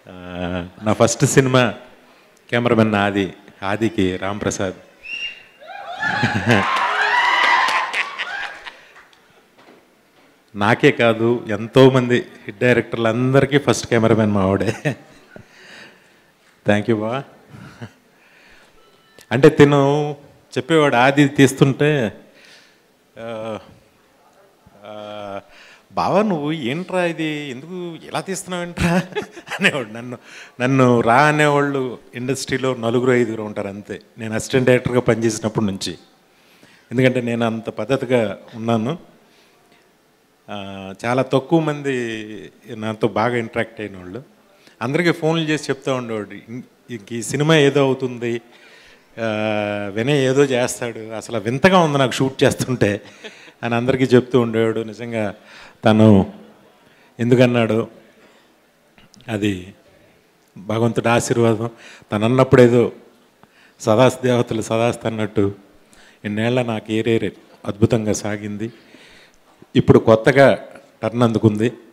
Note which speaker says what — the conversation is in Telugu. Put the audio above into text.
Speaker 1: ఆ, నా ఫస్ట్ సినిమా కెమెరామెన్ ఆది ఆదికి రామ్ ప్రసాద్ నాకే కాదు ఎంతోమంది హిట్ డైరెక్టర్లు అందరికీ ఫస్ట్ కెమెరామెన్ మా ఆవిడే థ్యాంక్ యూ బా అంటే తిను చెప్పేవాడు ఆది తీస్తుంటే ఆ, ఆ, బావా నువ్వు ఏంట్రా ఇది ఎందుకు ఎలా తీస్తున్నావు ఏంట్రా అనేవాడు నన్ను నన్ను రా అనేవాళ్ళు ఇండస్ట్రీలో నలుగురు ఐదుగురు ఉంటారు అంతే నేను అసిస్టెంట్ డైరెక్టర్గా పనిచేసినప్పటి నుంచి ఎందుకంటే నేను అంత పద్ధతిగా ఉన్నాను ఆ, చాలా తక్కువ మంది నాతో బాగా ఇంటరాక్ట్ అయిన వాళ్ళు అందరికీ ఫోన్లు చేసి చెప్తా ఉండేవాడు "ఇం- ఇంక ఈ సినిమా ఏదో అవుతుంది ఆ, వినయ్ ఏదో చేస్తాడు అసలు వింతగా ఉంది నాకు షూట్ చేస్తుంటే అని అందరికీ చెప్తూ ఉండేవాడు నిజంగా తను ఎందుకన్నాడు అది భగవంతుడి ఆశీర్వాదం తను అన్నప్పుడు ఏదో సదాస్ దేవతలు సదాస్త అన్నట్టు ఇన్నేళ్ల నా కెరీర్ అద్భుతంగా సాగింది ఇప్పుడు కొత్తగా టర్న్ అందుకుంది